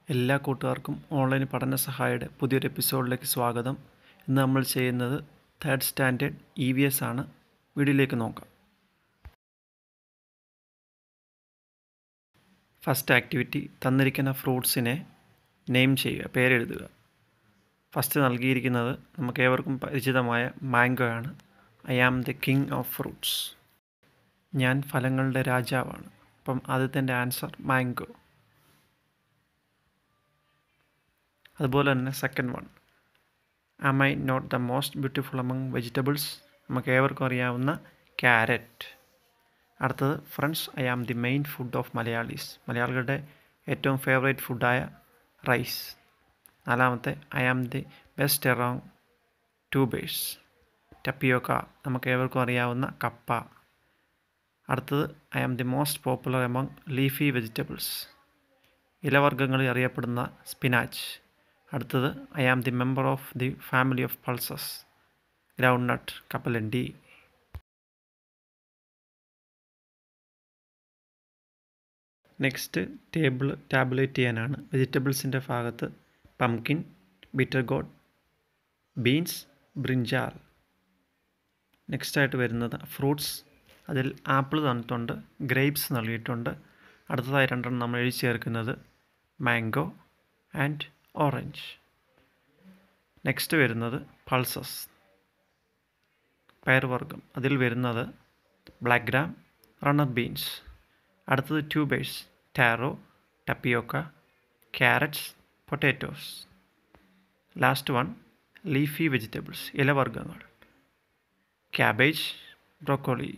എല്ലാ കൂട്ടുകാർക്കും ഓൺലൈൻ പഠന സഹായിയുടെ പുതിയൊരു എപ്പിസോഡിലേക്ക് സ്വാഗതം ഇന്ന് നമ്മൾ ചെയ്യുന്നത് third standard E V S ആണ് വീഡിയോയിലേക്ക് നോക്കാം ഫസ്റ്റ് ആക്ടിവിറ്റി തന്നിരിക്കുന്ന ഫ്രൂട്ട്സിനെ നെയിം ചെയ്യുക പേരെഴുതുക ഫസ്റ്റ് നൽകിയിരിക്കുന്നത് നമുക്ക് ഏവർക്കും പരിചിതമായ മാംഗോ ആണ് I am the king of fruits ഞാൻ ഫലങ്ങളുടെ രാജാവാണ് അപ്പം ആദ്യത്തെ ആൻസർ മാംഗോ അതുപോലെ തന്നെ second one am I not the most beautiful among vegetables നമുക്ക് ഏവർക്കും അറിയാവുന്ന ക്യാരറ്റ് അടുത്തത് friends I am the main food of Malayalis മലയാളികളുടെ ഏറ്റവും ഫേവറേറ്റ് ഫുഡായ റൈസ് നാലാമത്തെ ഐ ആം ദി ബെസ്റ്റ് അറോങ് ട്യൂബേഴ്സ് ടപ്പിയോക്ക നമുക്ക് ഏവർക്കും അറിയാവുന്ന കപ്പ അടുത്തത് I am the most popular among leafy vegetables ഇലവർഗ്ഗങ്ങളിൽ അറിയപ്പെടുന്ന സ്പിനാച്ച് അടുത്തത് I am the member of the family of pulses groundnut കപ്പലണ്ടി നെക്സ്റ്റ് ടേബിൾ ടാബുലേറ്റ് ചെയ്യാനാണ് വെജിറ്റബിൾസിൻ്റെ ഭാഗത്ത് pumpkin bitter gourd beans brinjal നെക്സ്റ്റായിട്ട് വരുന്നത് ഫ്രൂട്ട്സ് അതിൽ ആപ്പിൾ തന്നിട്ടുണ്ട് ഗ്രേപ്സ് നൽകിയിട്ടുണ്ട് അടുത്തതായി രണ്ടെണ്ണം നമ്മൾ എഴുതി ചേർക്കുന്നത് മാംഗോ ആൻഡ് ഓറഞ്ച് നെക്സ്റ്റ് വരുന്നത് പൾസസ് പയർവർഗം അതിൽ വരുന്നത് ബ്ലാക്ക് ഗ്രാം റണ്ണർ ബീൻസ് അടുത്തത് tubers taro tapioca carrots potatoes last one leafy vegetables ഇലവർഗ്ഗങ്ങൾ ക്യാബേജ് ബ്രോക്കോളി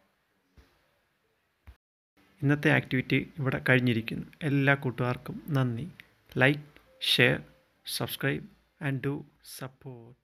ഇന്നത്തെ ആക്ടിവിറ്റി ഇവിടെ കഴിഞ്ഞിരിക്കുന്നു എല്ലാ കൂട്ടുകാർക്കും നന്ദി like share subscribe and do support